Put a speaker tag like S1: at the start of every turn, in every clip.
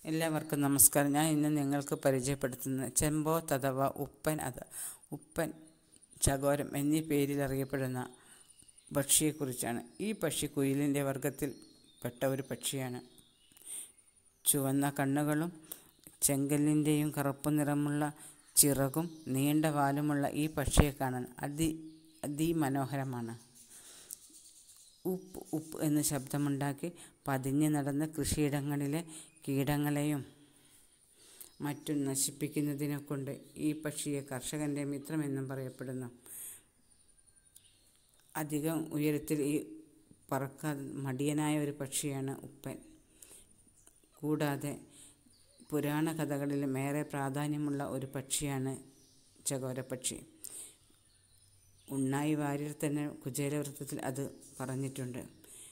S1: എല്ലാവർക്കും നമസ്കാരം ഞാൻ ഇന്ന് നിങ്ങൾക്ക് പരിചയപ്പെടുത്തുന്നത് ചെമ്പോത്ത് അഥവാ ഉപ്പൻ അത് ഉപ്പൻ ചകോരം എന്നീ പേരിൽ അറിയപ്പെടുന്ന പക്ഷിയെക്കുറിച്ചാണ് ഈ പക്ഷി കുയിലിൻ്റെ വർഗത്തിൽ പെട്ട ഒരു പക്ഷിയാണ് ചുവന്ന കണ്ണുകളും ചെങ്കല്ലിൻ്റെയും കറുപ്പ് നിറമുള്ള ചിറകും നീണ്ട വാലുമുള്ള ഈ പക്ഷിയെ കാണാൻ അതി അതിമനോഹരമാണ് ഉപ്പ് ഉപ്പ് എന്ന് ശബ്ദമുണ്ടാക്കി പതിഞ്ഞ് നടന്ന് കൃഷിയിടങ്ങളിലെ കീടങ്ങളെയും മറ്റും നശിപ്പിക്കുന്നതിനെ കൊണ്ട് ഈ പക്ഷിയെ കർഷകൻ്റെ മിത്രമെന്നും പറയപ്പെടുന്നു അധികം ഉയരത്തിൽ ഈ പറക്കാൻ മടിയനായ ഒരു പക്ഷിയാണ് ഉപ്പൻ കൂടാതെ പുരാണ കഥകളിലും ഏറെ പ്രാധാന്യമുള്ള ഒരു പക്ഷിയാണ് ചകോരപ്പക്ഷി ഉണ്ണായി വാര്യർ തന്നെ കുചേലവൃത്തത്തിൽ അത് പറഞ്ഞിട്ടുണ്ട്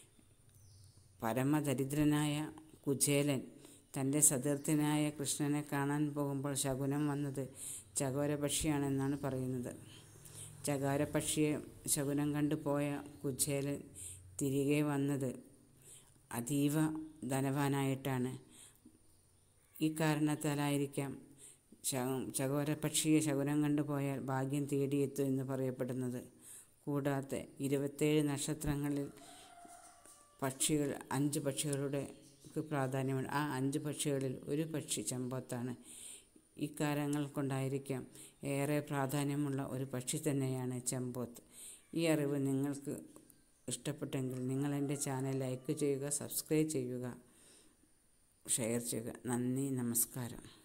S1: പരമദരിദ്രനായ കുചേലൻ തൻ്റെ സതീർത്ഥനായ കൃഷ്ണനെ കാണാൻ പോകുമ്പോൾ ശകുനം വന്നത് ചകോരപക്ഷിയാണെന്നാണ് പറയുന്നത് ചകാരപക്ഷിയെ ശകുനം കണ്ടു പോയ കുചേലൻ തിരികെ വന്നത് അതീവ ധനവാനായിട്ടാണ് ഈ കാരണത്താലായിരിക്കാം ചകോരപക്ഷിയെ ശകുനം കണ്ടുപോയാൽ ഭാഗ്യം തേടിയെത്തും എന്ന് പറയപ്പെടുന്നത് കൂടാതെ ഇരുപത്തേഴ് നക്ഷത്രങ്ങളിൽ പക്ഷികൾ അഞ്ച് പക്ഷികളുടെ പ്രാധാന്യമുണ്ട് ആ അഞ്ച് പക്ഷികളിൽ ഒരു പക്ഷി ചെമ്പോത്താണ് ഇക്കാര്യങ്ങൾ കൊണ്ടായിരിക്കാം ഏറെ പ്രാധാന്യമുള്ള ഒരു പക്ഷി തന്നെയാണ് ചെമ്പോത്ത് ഈ അറിവ് നിങ്ങൾക്ക് ഇഷ്ടപ്പെട്ടെങ്കിൽ നിങ്ങൾ എൻ്റെ ചാനൽ ലൈക്ക് ചെയ്യുക സബ്സ്ക്രൈബ് ചെയ്യുക ഷെയർ ചെയ്യുക നന്ദി നമസ്കാരം